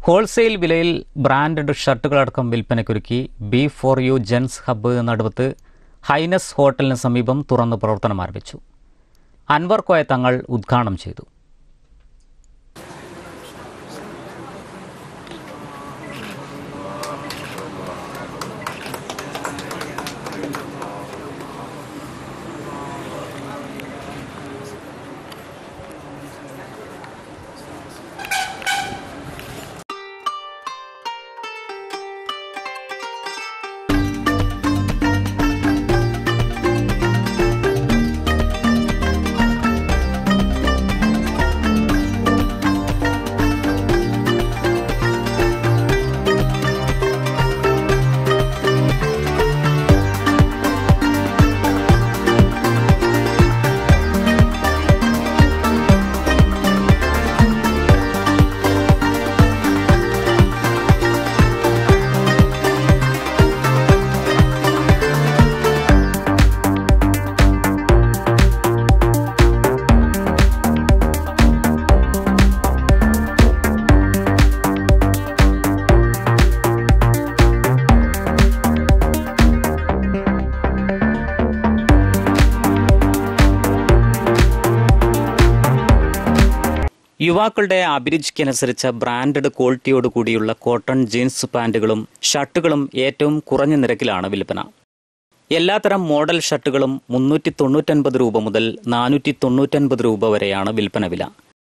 wholesale വിലയിൽ branded ഷർട്ടുകളടക്കം വിൽപ്പനയ്ക്കൊരുക്കി B four U gents hub Naduvath Highness ഹോട്ടലിന് സമീപം തുറന്ന് പ്രവർത്തനം ആരംഭിച്ചു അൻവർ കോയ തങ്ങൾ ഉദ്ഘാടനം ചെയ്തു യുവാക്കളുടെ അഭിരുചിക്കനുസരിച്ച ബ്രാൻഡഡ് ക്വാളിറ്റിയോട് കൂടിയുള്ള കോട്ടൺ ജീൻസ് പാൻറ്റുകളും ഷർട്ടുകളും ഏറ്റവും കുറഞ്ഞ നിരക്കിലാണ് വിൽപ്പന എല്ലാത്തരം മോഡൽ ഷർട്ടുകളും മുന്നൂറ്റി തൊണ്ണൂറ്റൻപത് രൂപ മുതൽ നാനൂറ്റി തൊണ്ണൂറ്റൻപത് രൂപ വരെയാണ് വിൽപ്പന വില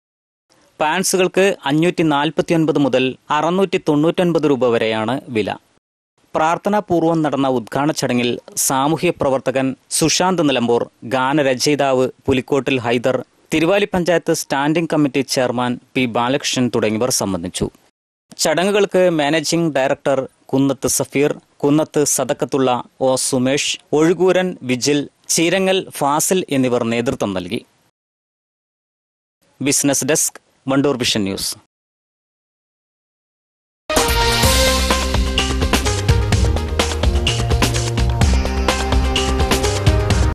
പാൻസുകൾക്ക് അഞ്ഞൂറ്റി നാൽപ്പത്തിയൊൻപത് മുതൽ അറുന്നൂറ്റി തൊണ്ണൂറ്റൊൻപത് രൂപ വരെയാണ് വില പ്രാർത്ഥനാപൂർവം നടന്ന ഉദ്ഘാടന ചടങ്ങിൽ സാമൂഹ്യ പ്രവർത്തകൻ സുശാന്ത് നിലമ്പൂർ ഗാനരചയിതാവ് Pulikkottil Haider Thiruvali panchayat standing committee chairman P Balakrishnan തുടങ്ങിയവർ സംബന്ധിച്ചു ചടങ്ങുകൾക്ക് മാനേജിംഗ് ഡയറക്ടർ കുന്നത്ത് സഫീർ കുന്നത്ത് സദക്കത്തുള്ള ഒ സുമേഷ് ഒഴുകൂരൻ വിജിൽ ചീരങ്ങൽ ഫാസിൽ എന്നിവർ നേതൃത്വം നൽകി business desk Wandoor Vision news